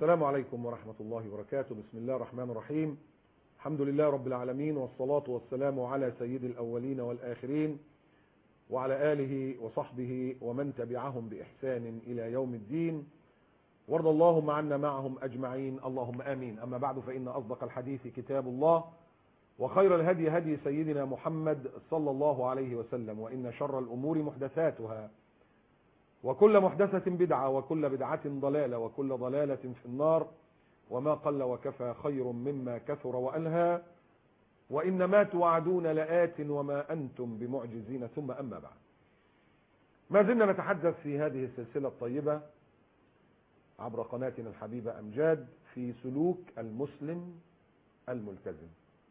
السلام عليكم ورحمة الله وبركاته بسم الله الرحمن الرحيم الحمد لله رب العالمين والصلاة والسلام على سيد الأولين والآخرين وعلى آله وصحبه ومن تبعهم بإحسان إلى يوم الدين وارض اللهم عنا معهم أجمعين اللهم آمين أما بعد فإن أصدق الحديث كتاب الله وخير الهدي هدي سيدنا محمد صلى الله عليه وسلم وإن شر الأمور محدثاتها وكل محدثة بدعة وكل بدعة ضلالة وكل ضلالة في النار وما قل وكفى خير مما كثر وألهى وإن ما توعدون لآت وما أنتم بمعجزين ثم أما بعد ما زلنا نتحدث في هذه السلسلة الطيبة عبر قناتنا الحبيبة أمجاد في سلوك المسلم الملتزم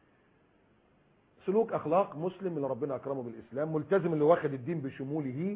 سلوك أخلاق مسلم اللي ربنا أكرمه بالإسلام ملتزم اللي واخد الدين بشموله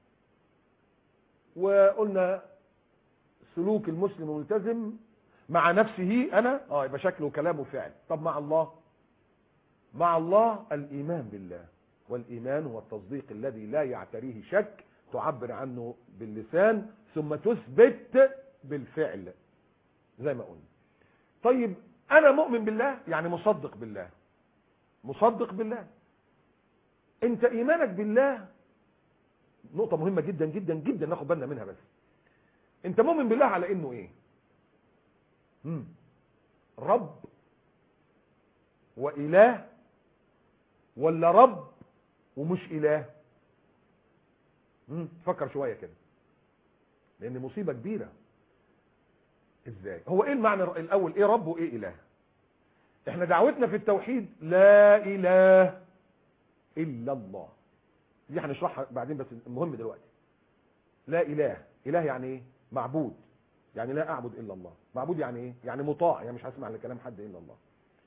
وقلنا سلوك المسلم الملتزم مع نفسه أنا اه يبقى شكله كلامه فعل طب مع الله مع الله الإيمان بالله والإيمان هو التصديق الذي لا يعتريه شك تعبر عنه باللسان ثم تثبت بالفعل زي ما قلنا طيب أنا مؤمن بالله يعني مصدق بالله مصدق بالله انت ايمانك بالله نقطة مهمة جدا جدا جدا ناخد بالنا منها بس انت مؤمن بالله على انه ايه مم. رب واله ولا رب ومش اله مم. فكر شوية كده لان مصيبة كبيرة ازاي هو ايه المعنى الاول ايه رب وايه اله احنا دعوتنا في التوحيد لا اله الا الله دي هنشرحها بعدين بس المهم دلوقتي لا اله اله يعني ايه معبود يعني لا اعبد الا الله معبود يعني ايه يعني مطاع يعني مش هسمع لكلام حد الا الله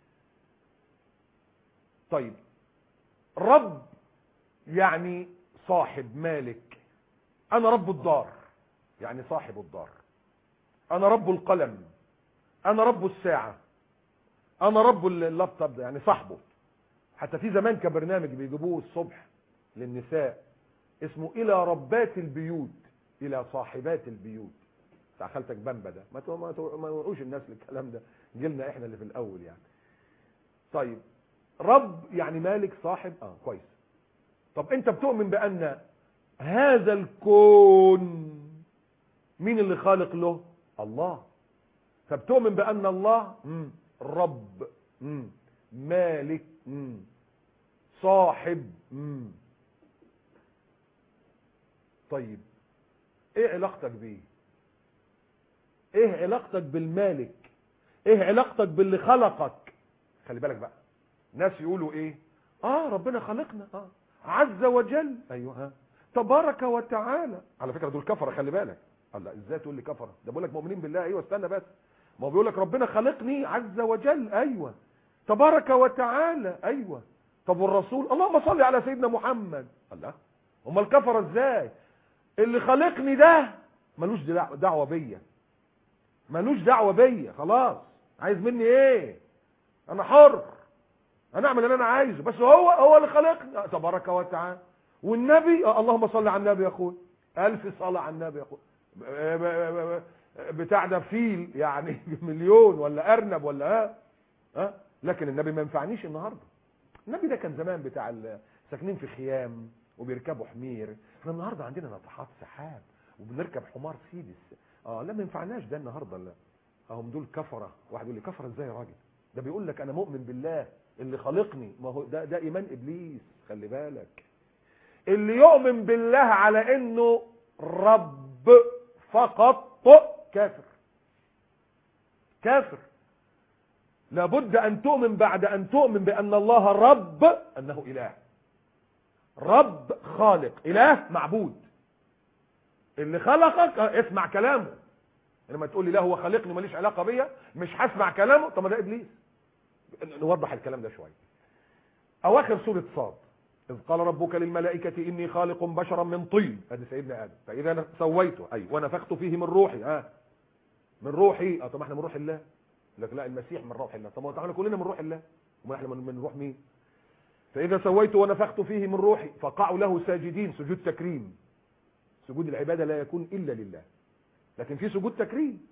طيب رب يعني صاحب مالك انا رب الدار يعني صاحب الدار انا رب القلم انا رب الساعه انا رب اللابتوب ده يعني صاحبه حتى في زمان كبرنامج بيجيبوه الصبح للنساء اسمه الى ربات البيوت الى صاحبات البيوت بتاع خالتك بامبا ده ما ما ما نقولوش الناس للكلام ده جيلنا احنا اللي في الاول يعني طيب رب يعني مالك صاحب اه كويس طب انت بتؤمن بان هذا الكون مين اللي خالق له الله فبتؤمن بان الله مم. رب مم. مالك مم. صاحب مم. طيب ايه علاقتك بيه ايه علاقتك بالمالك ايه علاقتك باللي خلقك خلي بالك بقى ناس يقولوا ايه اه ربنا خلقنا اه عز وجل ايوه ها تبارك وتعالى على فكره دول كفره خلي بالك الله ازاي تقول لي كفره ده بقول لك مؤمنين بالله ايوه استنى بس ما هو بيقول لك ربنا خلقني عز وجل ايوه تبارك وتعالى ايوه طب والرسول اللهم صل على سيدنا محمد الله امال الكفر ازاي اللي خلقني ده ملوش دعوه بيا ملوش دعوه بيا خلاص عايز مني ايه انا حر انا اعمل اللي انا عايزه بس هو هو اللي خلقني تبارك وتعالى والنبي اللهم صل على النبي يا اخوي الف صلاه على النبي يا اخوي بتاع ده فيل يعني مليون ولا ارنب ولا ها ها لكن النبي ما ينفعنيش النهارده النبي ده كان زمان بتاع ساكنين في خيام وبيركبوا حمير احنا النهارده عندنا ناطحات سحاب وبنركب حمار سيدس اه لا ما ينفعناش ده النهارده لا اهم دول كفره واحد يقول لي كفره ازاي يا راجل ده بيقول لك انا مؤمن بالله اللي خلقني ما هو ده ده ايمان ابليس خلي بالك اللي يؤمن بالله على انه رب فقط كافر كافر لابد ان تؤمن بعد ان تؤمن بان الله رب انه اله رب خالق اله معبود اللي خلقك اسمع كلامه لما تقول لي لا هو خلقني ماليش علاقه بيا مش هسمع كلامه طب ما ده ابليس نوضح الكلام ده شويه اواخر سوره صاد إذ قال ربك للملائكة إني خالق بشرا من طين هذا سيدنا آدم فإذا أنا سويته أي ونفخت فيه من روحي ها من روحي اه طب احنا من روح الله لك لا المسيح من روح الله طب ما احنا كلنا من روح الله وما احنا من روح مين فإذا سويت ونفخت فيه من روحي فقعوا له ساجدين سجود تكريم سجود العبادة لا يكون إلا لله لكن في سجود تكريم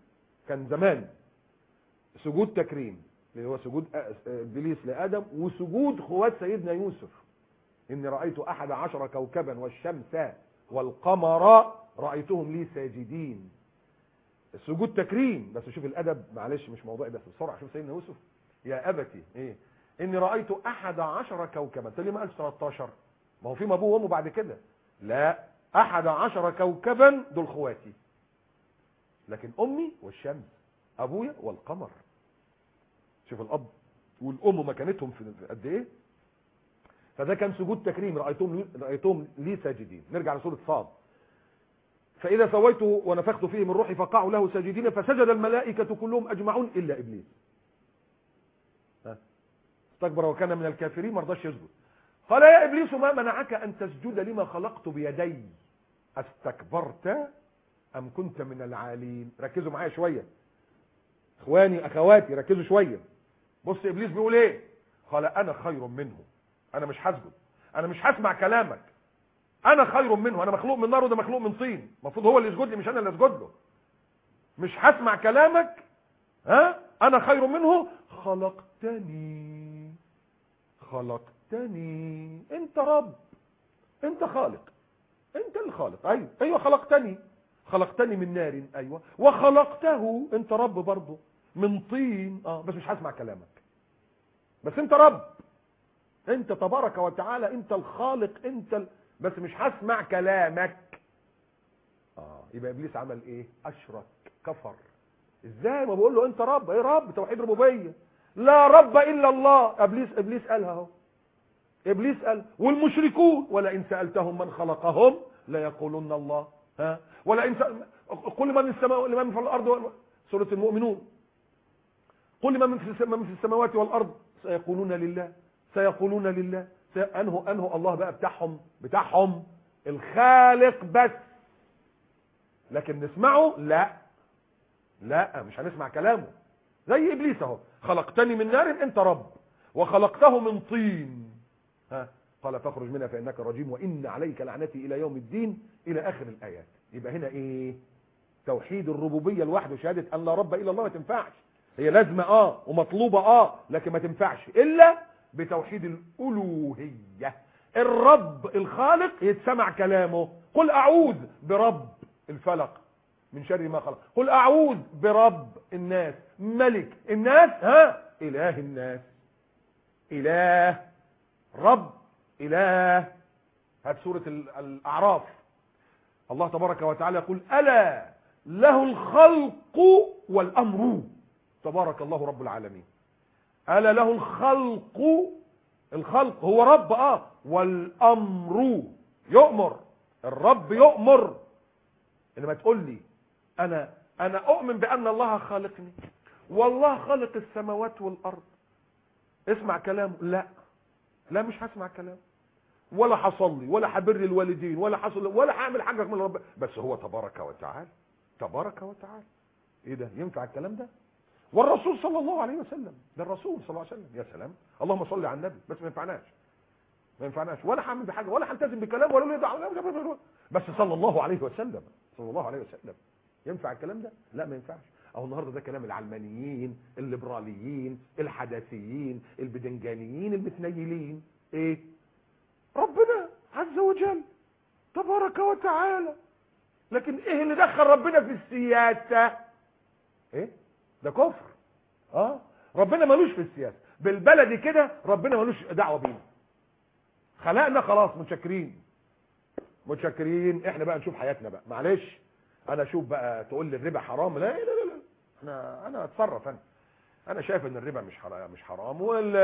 كان زمان سجود تكريم اللي هو سجود أ- ابليس لادم وسجود خوات سيدنا يوسف اني رايت احد عشر كوكبا والشمس والقمر رايتهم لي ساجدين السجود تكريم بس شوف الادب معلش مش موضوعي بس بسرعه شوف سيدنا يوسف يا ابتي ايه اني رايت احد عشر كوكبا انت ليه ما قالش 13 ما هو في ابوه وامه بعد كده لا احد عشر كوكبا دول خواتي لكن امي والشمس ابويا والقمر شوف الاب والام مكانتهم في في قد ايه فده كان سجود تكريم رايتهم لي رايتهم لي ساجدين نرجع لسوره صاد فاذا سويت ونفخت فيه من روحي فقعوا له ساجدين فسجد الملائكه كلهم اجمعون الا ابليس ها. استكبر وكان من الكافرين ما رضاش يسجد قال يا ابليس ما منعك ان تسجد لما خلقت بيدي استكبرت ام كنت من العالين ركزوا معايا شويه اخواني اخواتي ركزوا شويه بص ابليس بيقول ايه قال انا خير منه انا مش هسجد انا مش هسمع كلامك انا خير منه انا مخلوق من نار وده مخلوق من طين المفروض هو اللي يسجد لي مش انا اللي اسجد له مش هسمع كلامك ها انا خير منه خلقتني خلقتني انت رب انت خالق انت الخالق ايوه ايوه خلقتني خلقتني من نار ايوه وخلقته انت رب برضه من طين اه بس مش هسمع كلامك بس انت رب انت تبارك وتعالى انت الخالق انت ال... بس مش هسمع كلامك اه يبقى ابليس عمل ايه اشرك كفر ازاي ما بقول له انت رب ايه رب توحيد ربوبيه لا رب الا الله ابليس ابليس قالها اهو ابليس قال والمشركون ولئن سالتهم من خلقهم ليقولن الله ها ولئن سأل... قل من في السماء لمن في الارض سوره المؤمنون قل من في من في السماوات والارض سيقولون لله سيقولون لله سي... انه انه الله بقى بتاعهم بتاعهم الخالق بس لكن نسمعه لا لا مش هنسمع كلامه زي ابليس اهو خلقتني من نار انت رب وخلقته من طين ها قال فاخرج منها فانك رجيم وان عليك لعنتي الى يوم الدين الى اخر الايات يبقى هنا ايه توحيد الربوبيه لوحده شهاده ان لا رب الا الله ما تنفعش هي لازمه اه ومطلوبه اه لكن ما تنفعش الا بتوحيد الالوهيه الرب الخالق يتسمع كلامه قل اعوذ برب الفلق من شر ما خلق قل اعوذ برب الناس ملك الناس ها اله الناس اله رب اله هات سوره الاعراف الله تبارك وتعالى يقول الا له الخلق والامر تبارك الله رب العالمين الا له الخلق الخلق هو رب اه والامر يؤمر الرب يؤمر انما تقول لي انا انا اؤمن بان الله خالقني والله خالق السماوات والارض اسمع كلامه لا لا مش هسمع كلامه ولا هصلي ولا هبر الوالدين ولا حصل ولا هعمل حاجه من رب بس هو تبارك وتعالى تبارك وتعالى ايه ده ينفع الكلام ده والرسول صلى الله عليه وسلم ده الرسول صلى الله عليه وسلم يا سلام اللهم صل على النبي بس ما ينفعناش ما ينفعناش ولا هعمل بحاجه ولا هلتزم بكلام ولا يدع بس صلى الله عليه وسلم صلى الله عليه وسلم ينفع الكلام ده لا ما ينفعش اهو النهارده ده كلام العلمانيين الليبراليين الحداثيين البدنجانيين المتنيلين ايه ربنا عز وجل تبارك وتعالى لكن ايه اللي دخل ربنا في السياسه ايه ده كفر اه ربنا ملوش في السياسه بالبلدي كده ربنا ملوش دعوه بينا خلقنا خلاص متشكرين متشكرين احنا بقى نشوف حياتنا بقى معلش انا اشوف بقى تقول لي الربا حرام لا لا لا لا انا انا اتصرف انا انا شايف ان الربا مش حرام مش حرام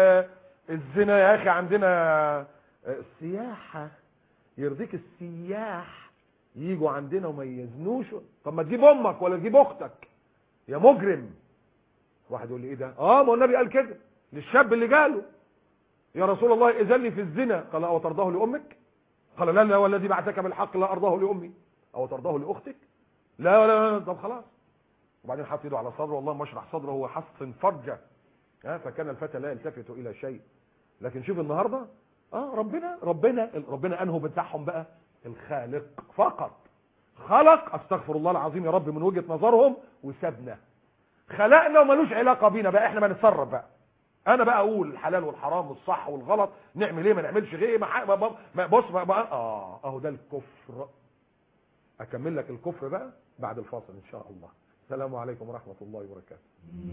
والزنا يا اخي عندنا السياحه يرضيك السياح يجوا عندنا وما يزنوش طب ما تجيب امك ولا تجيب اختك يا مجرم واحد يقول لي ايه ده اه ما النبي قال كده للشاب اللي جاله يا رسول الله اذن في الزنا قال او ترضاه لامك قال لا لا والذي بعثك بالحق لا ارضاه لامي او ترضاه لاختك لا لا لا طب خلاص وبعدين حط ايده على صدره والله ما اشرح صدره هو حصن فرجه ها فكان الفتى لا يلتفت الى شيء لكن شوف النهارده اه ربنا ربنا ربنا انه بتاعهم بقى الخالق فقط خلق استغفر الله العظيم يا رب من وجهه نظرهم وسابنا خلقنا وملوش علاقه بينا بقى احنا ما نتصرف بقى انا بقى اقول الحلال والحرام والصح والغلط نعمل ايه ما نعملش ايه ما ح- ما- ما- بص بقى, بقى اه اهو ده الكفر اكمل لك الكفر بقى بعد الفاصل ان شاء الله السلام عليكم ورحمه الله وبركاته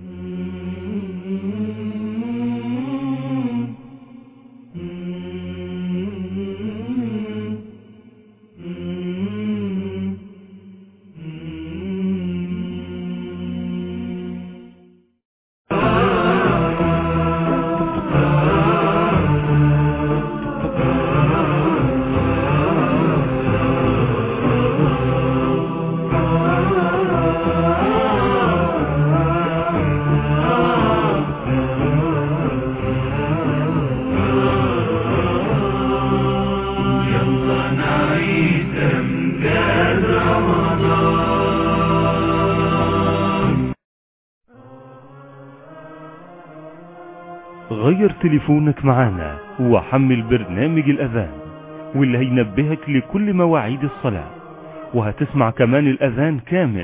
غير تليفونك معانا وحمل برنامج الأذان واللي هينبهك لكل مواعيد الصلاة وهتسمع كمان الأذان كامل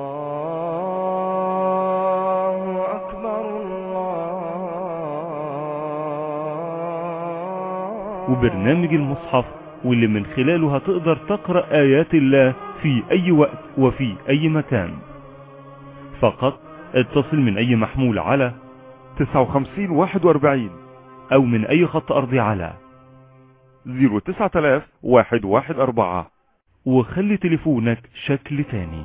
الله اكبر الله وبرنامج المصحف واللي من خلاله هتقدر تقرأ آيات الله في أي وقت وفي أي مكان فقط اتصل من أي محمول على 59 41 أو من أي خط أرضي على 09000 114 وخلي تليفونك شكل تاني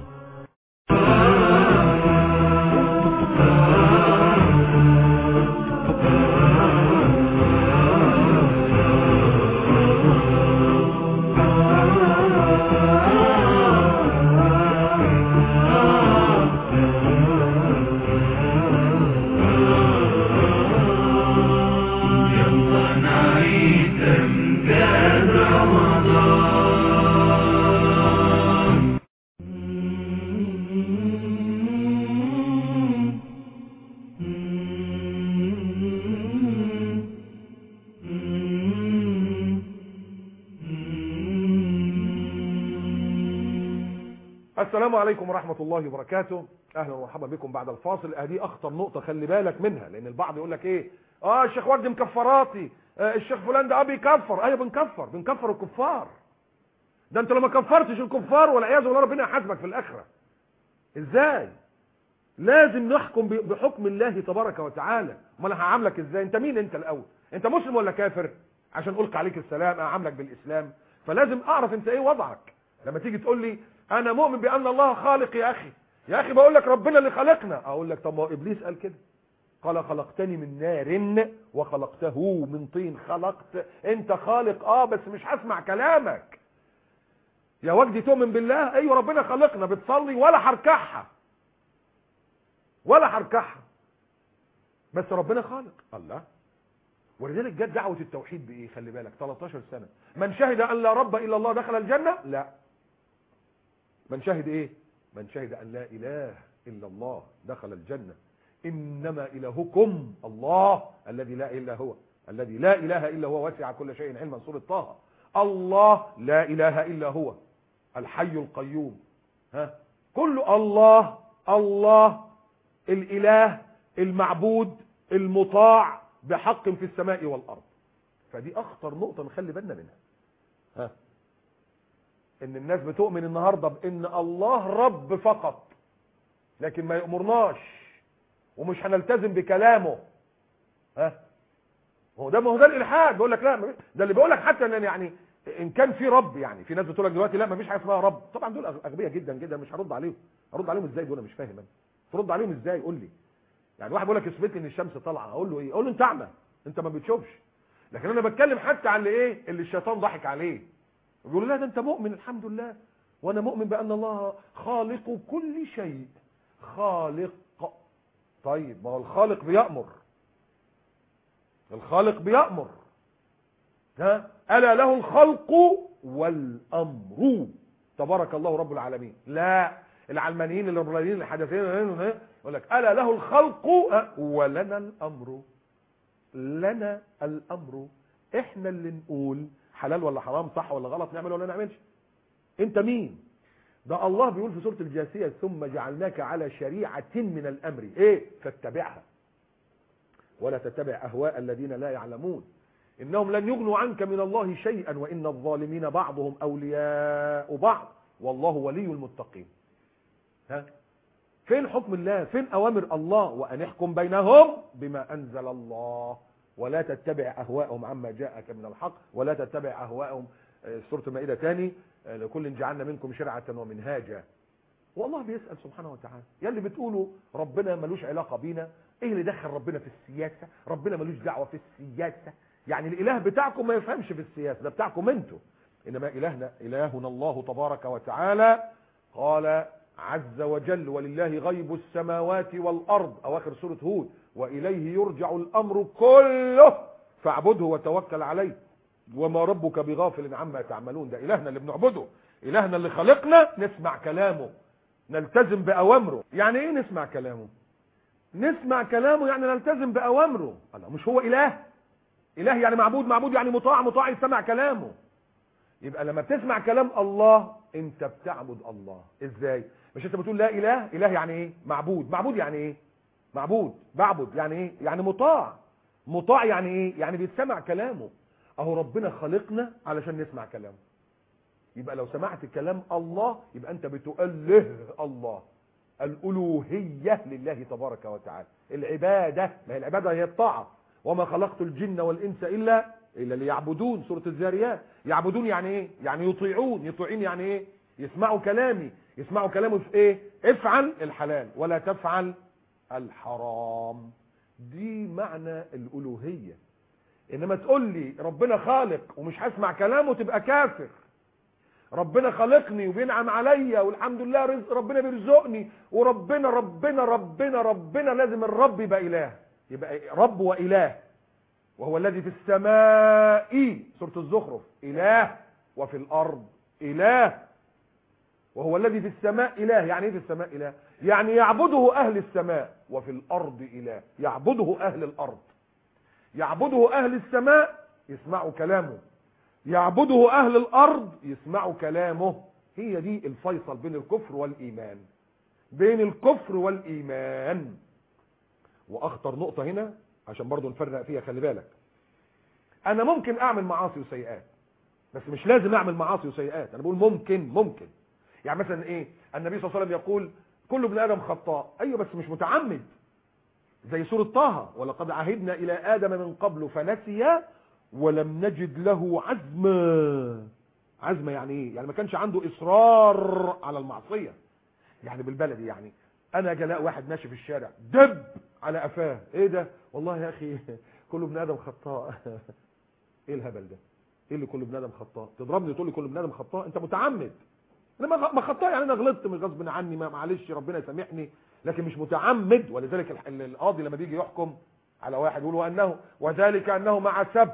السلام عليكم ورحمة الله وبركاته اهلا ومرحبا بكم بعد الفاصل ادي اخطر نقطة خلي بالك منها لان البعض يقول لك ايه اه الشيخ وجدي مكفراتي آه الشيخ فلان ده اه بيكفر ايوه بنكفر بنكفر الكفار ده انت لو ما كفرتش الكفار والعياذ بالله ربنا يحاسبك في الاخرة ازاي لازم نحكم ب- بحكم الله تبارك وتعالى امال انا هعاملك ازاي انت مين انت الاول انت مسلم ولا كافر عشان القي عليك السلام اعاملك بالاسلام فلازم اعرف انت ايه وضعك لما تيجي تقول لي انا مؤمن بان الله خالق يا اخي يا اخي بقول لك ربنا اللي خلقنا اقول لك طب ما هو ابليس قال كده قال خلقتني من نار وخلقته من طين خلقت انت خالق اه بس مش هسمع كلامك يا وجدي تؤمن بالله ايوه ربنا خلقنا بتصلي ولا هركعها ولا هركعها بس ربنا خالق الله ولذلك جت دعوة التوحيد بايه خلي بالك 13 سنة من شهد ان لا رب الا الله دخل الجنة لا من شهد ايه من شهد ان لا اله الا الله دخل الجنة انما الهكم الله الذي لا اله الا هو الذي لا اله الا هو وسع كل شيء علما سورة طه الله لا اله الا هو الحي القيوم ها كل الله الله الاله المعبود المطاع بحق في السماء والارض فدي اخطر نقطة نخلي بالنا منها ها ان الناس بتؤمن النهاردة بان الله رب فقط لكن ما يأمرناش ومش هنلتزم بكلامه ها هو ده ما هو ده الالحاد بيقول لك لا ده اللي بيقول لك حتى ان يعني ان كان في رب يعني في ناس بتقول لك دلوقتي لا ما فيش حاجه اسمها رب طبعا دول اغبياء جدا جدا مش هرد عليهم هرد عليهم ازاي دول أنا مش فاهم انا ترد عليهم ازاي قول لي يعني واحد بيقول لك اثبت لي ان الشمس طالعه اقول له ايه اقول له انت اعمى انت ما بتشوفش لكن انا بتكلم حتى عن اللي ايه اللي الشيطان ضحك عليه بيقول لا ده انت مؤمن الحمد لله وانا مؤمن بان الله خالق كل شيء خالق طيب ما هو الخالق بيأمر الخالق بيأمر ها ألا له الخلق والأمر تبارك الله رب العالمين لا العلمانيين الليبراليين الحدثيين يقول لك ألا له الخلق ها، ولنا الأمر لنا الأمر احنا اللي نقول حلال ولا حرام صح ولا غلط نعمل ولا نعملش انت مين ده الله بيقول في سورة الجاثية ثم جعلناك على شريعة من الأمر إيه فاتبعها ولا تتبع أهواء الذين لا يعلمون إنهم لن يغنوا عنك من الله شيئا وإن الظالمين بعضهم أولياء بعض والله ولي المتقين ها فين حكم الله فين أوامر الله وأن احكم بينهم بما أنزل الله ولا تتبع أهواءهم عما جاءك من الحق ولا تتبع أهواءهم آه، سورة المائدة تاني آه، لكل جعلنا منكم شرعة ومنهاجا والله بيسأل سبحانه وتعالى يا اللي بتقولوا ربنا ملوش علاقة بينا ايه اللي دخل ربنا في السياسة ربنا ملوش دعوة في السياسة يعني الاله بتاعكم ما يفهمش في السياسة ده بتاعكم انتوا انما الهنا الهنا الله تبارك وتعالى قال عز وجل ولله غيب السماوات والارض اواخر سورة هود واليه يرجع الامر كله فاعبده وتوكل عليه وما ربك بغافل عما تعملون ده الهنا اللي بنعبده الهنا اللي خلقنا نسمع كلامه نلتزم باوامره يعني ايه نسمع كلامه نسمع كلامه يعني نلتزم باوامره الله مش هو اله اله يعني معبود معبود يعني مطاع مطاع يسمع كلامه يبقى لما بتسمع كلام الله انت بتعبد الله ازاي مش انت بتقول لا اله اله يعني ايه معبود معبود يعني ايه معبود بعبد يعني ايه يعني مطاع مطاع يعني ايه يعني بيتسمع كلامه اهو ربنا خلقنا علشان نسمع كلامه يبقى لو سمعت كلام الله يبقى انت بتؤله الله الالوهيه لله تبارك وتعالى العباده ما هي العباده هي الطاعه وما خلقت الجن والانس الا الا ليعبدون سوره الذاريات يعبدون يعني ايه يعني يطيعون يطيعون يعني ايه يسمعوا كلامي يسمعوا كلامه في ايه افعل الحلال ولا تفعل الحرام دي معنى الالوهيه انما تقول لي ربنا خالق ومش هسمع كلامه تبقى كافر ربنا خلقني وبينعم عليا والحمد لله رزق ربنا بيرزقني وربنا ربنا ربنا ربنا لازم الرب يبقى اله يبقى رب واله وهو الذي في السماء سورة الزخرف اله وفي الارض اله وهو الذي في السماء اله يعني ايه في السماء اله يعني يعبده اهل السماء وفي الارض اله يعبده اهل الارض يعبده اهل السماء يسمعوا كلامه يعبده اهل الارض يسمعوا كلامه هي دي الفيصل بين الكفر والايمان بين الكفر والايمان واخطر نقطة هنا عشان برضو نفرق فيها خلي بالك انا ممكن اعمل معاصي وسيئات بس مش لازم اعمل معاصي وسيئات انا بقول ممكن ممكن يعني مثلا ايه النبي صلى الله عليه وسلم يقول كل ابن ادم خطاء ايوه بس مش متعمد زي سورة طه ولقد عهدنا الى ادم من قبل فنسي ولم نجد له عزما عزمة يعني ايه يعني ما كانش عنده اصرار على المعصية يعني بالبلدي يعني انا جلاء واحد ماشي في الشارع دب على قفاه ايه ده والله يا اخي كل ابن ادم خطاء ايه الهبل ده ايه اللي كل ابن ادم خطاء تضربني تقول لي كل ابن ادم خطاء انت متعمد انا ما ما خطاء يعني انا غلطت من غصب عني ما معلش ربنا يسامحني لكن مش متعمد ولذلك الح- القاضي لما بيجي يحكم على واحد يقول وانه وذلك انه مع سبق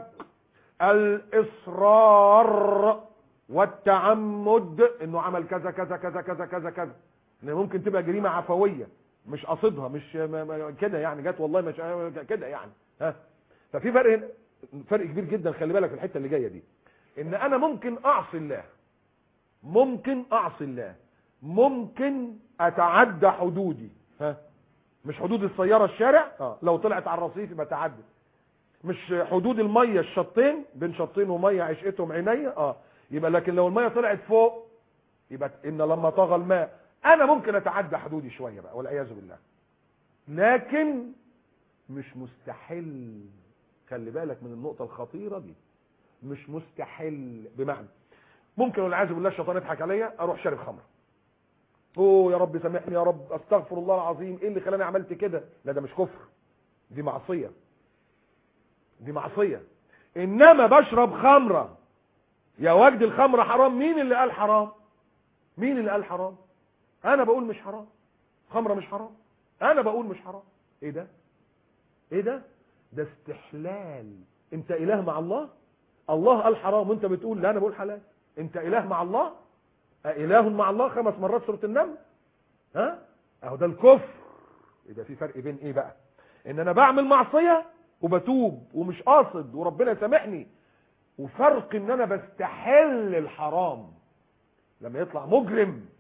الاصرار والتعمد انه عمل كذا كذا كذا كذا كذا كذا ان ممكن تبقى جريمه عفويه مش قصدها مش ما- ما- كده يعني جت والله مش كده يعني ها ففي فرق هنا- فرق كبير جدا خلي بالك في الحته اللي جايه دي ان انا ممكن اعصي الله ممكن اعصي الله ممكن اتعدى حدودي ها مش حدود السياره الشارع اه لو طلعت على الرصيف يبقى تعدي مش حدود الميه الشطين بين شطين وميه عشقتهم عينيا اه يبقى لكن لو الميه طلعت فوق يبقى ان لما طغى الماء انا ممكن اتعدى حدودي شويه بقى والعياذ بالله لكن مش مستحيل خلي بالك من النقطه الخطيره دي مش مستحيل بمعنى ممكن والعياذ بالله الشيطان يضحك عليا اروح شارب خمر اوه يا رب سامحني يا رب استغفر الله العظيم ايه اللي خلاني عملت كده لا ده مش كفر دي معصيه دي معصيه انما بشرب خمره يا وجد الخمره حرام مين اللي قال حرام مين اللي قال حرام انا بقول مش حرام خمره مش حرام انا بقول مش حرام ايه ده ايه ده ده استحلال انت اله مع الله الله قال حرام وانت بتقول لا انا بقول حلال انت اله مع الله اله مع الله خمس مرات سوره النمل ها اهو ده الكفر يبقى في فرق بين ايه بقى ان انا بعمل معصيه وبتوب ومش قاصد وربنا يسامحني وفرق ان انا بستحل الحرام لما يطلع مجرم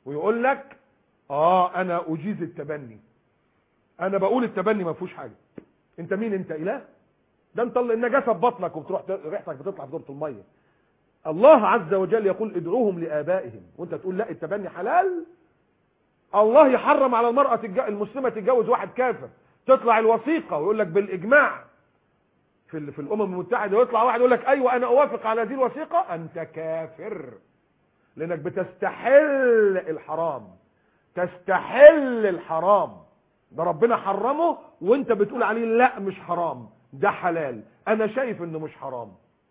ويقول لك اه انا اجيز التبني انا بقول التبني ما فيهوش حاجه انت مين انت اله ده انت اللي النجاسه في بطنك وبتروح ت- ريحتك بتطلع في دورة الميه الله عز وجل يقول ادعوهم لابائهم وانت تقول لا التبني حلال الله يحرم على المرأة تتج- المسلمة تتجوز واحد كافر تطلع الوثيقة ويقول لك بالإجماع في ال- في الأمم المتحدة ويطلع واحد يقول لك أيوة أنا أوافق على هذه الوثيقة أنت كافر لأنك بتستحل الحرام تستحل الحرام ده ربنا حرمه وانت بتقول عليه لا مش حرام ده حلال انا شايف انه مش حرام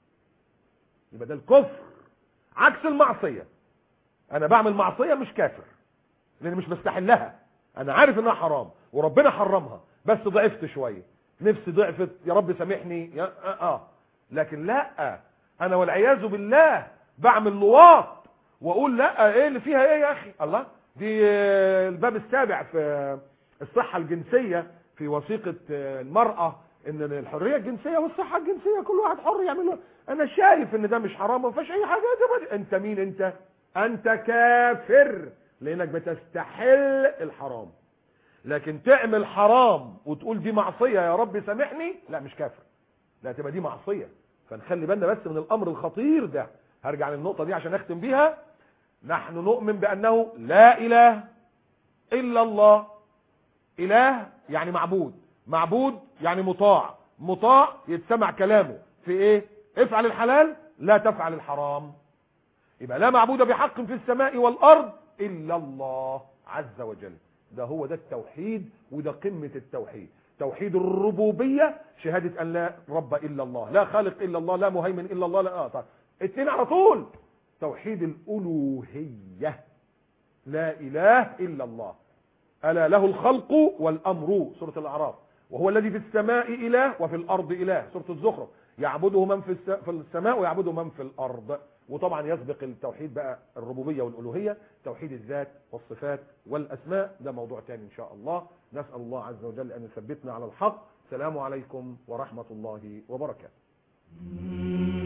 يبقى ده الكفر عكس المعصية انا بعمل معصية مش كافر لان مش بستحلها انا عارف انها حرام وربنا حرمها بس ضعفت شوية نفسي ضعفت يا رب سامحني يا اه, آه. لكن لا انا والعياذ بالله بعمل لواط واقول لا ايه اللي فيها ايه يا اخي الله دي آه، الباب السابع في الصحة الجنسية في وثيقة آه، المرأة ان الحرية الجنسية والصحة الجنسية كل واحد حر يعمله انا شايف ان ده مش حرام ما فيهاش اي حاجة ده بد- انت مين انت انت كافر لانك بتستحل الحرام لكن تعمل حرام وتقول دي معصية يا رب سامحني لا مش كافر لا تبقى دي معصية فنخلي بالنا بس من الامر الخطير ده هرجع للنقطة دي عشان اختم بيها نحن نؤمن بانه لا اله الا الله اله يعني معبود معبود يعني مطاع مطاع يتسمع كلامه في ايه افعل الحلال لا تفعل الحرام يبقى لا معبود بحق في السماء والارض الا الله عز وجل ده هو ده التوحيد وده قمة التوحيد توحيد الربوبية شهادة ان لا رب الا الله لا خالق الا الله لا مهيمن الا الله لا اه طيب اتنين على طول توحيد الالوهية لا اله الا الله ألا له الخلق والأمر سورة الأعراف وهو الذي في السماء إله وفي الأرض إله سورة الزخرف يعبده من في الس- في السماء ويعبده من في الأرض وطبعا يسبق التوحيد بقى الربوبية والألوهية توحيد الذات والصفات والأسماء ده موضوع تاني إن شاء الله نسأل الله عز وجل أن يثبتنا على الحق سلام عليكم ورحمة الله وبركاته